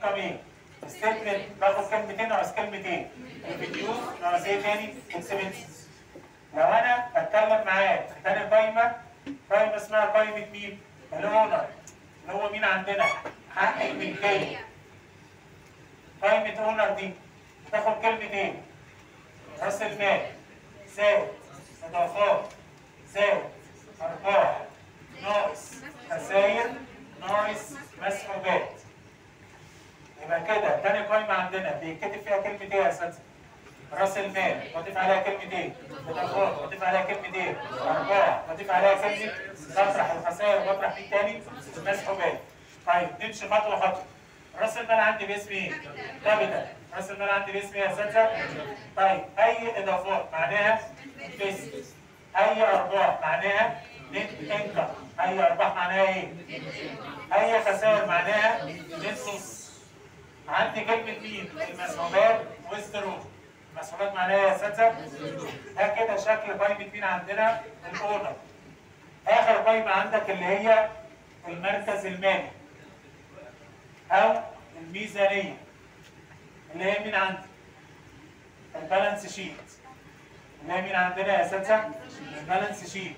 انكم ايه؟ ستيتمنت باخد كلمتين ناقص كلمتين ريفينيو ناقص ايه تاني؟ اكسبنسز لو انا بتكلم معاه في تاني قايمه قايمه اسمها قايمه مين؟ الاونر اللي هو مين عندنا؟ حق الملكيه قايمه اونر دي تاخد كلمتين راس المال زائد اضافات زائد ارباح ناقص خسائر ناقص مسحوبات يبقى كده تاني قايمه عندنا بيتكتب فيها كلمه ايه يا اساتذه؟ راس المال بضيف عليها كلمتين اضافات بضيف عليها كلمتين ارباح بضيف عليها كلمه بطرح الخسائر بطرح مين تاني؟ مسحوبات طيب نمشي خطوه خطوه راس المال عندي باسم ايه؟ كابيتال راس المال عندي باسم ايه يا اساتذه؟ طيب اي اضافات معناها بس اي ارباح معناها نت انكم اي ارباح معناها ايه؟ اي خسائر معناها نت نص عندي كلمه مين؟ المسحوبات والزرو المسحوبات معناها ايه يا اساتذه؟ ده كده شكل قائمه مين عندنا؟ الاونر اخر قائمه عندك اللي هي المركز المالي او الميزانيه اللي هي مين عندي؟ البالانس شيت اللي هي مين عندنا يا اساتذه؟ البالانس شيت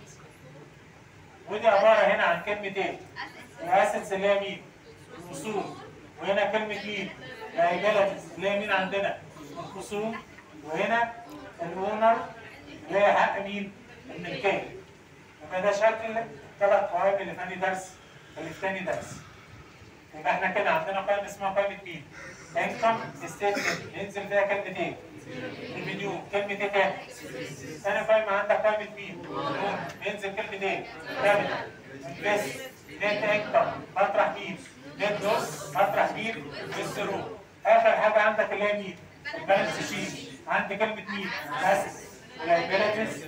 ودي عباره هنا عن كلمه ايه؟ الاسيتس اللي هي مين؟ الخصوم وهنا كلمه مين؟ اللايبيلتيز اللي هي مين عندنا؟ الخصوم وهنا الاونر اللي هي حق مين؟ الملكيه يبقى ده شكل ثلاث قوائم اللي في ثاني درس اللي في ثاني درس يبقى احنا كده عندنا قائمه اسمها قائمه مين؟ انكم ستيتمنت ينزل فيها كلمتين ريفينيو كلمة ايه تاني؟ ثاني قائمة عندك قائمة مين؟ ينزل كلمة ايه؟ كابيتال انفست نت انكم مطرح مين؟ نت لوس مطرح مين؟ الزيرو آخر حاجة عندك اللي هي مين؟ البالانس شيت عندي كلمة مين؟ اسس لايبيلتيز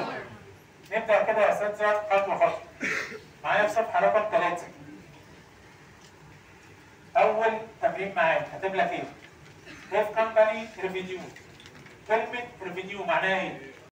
نبدأ كده يا أساتذة خطوة خطوة معايا في صفحة رقم ثلاثة أول تمرين معاك هتبقى لك إيه؟ ديف كمباني ريفينيو كلمة ريفينيو معناها إيه؟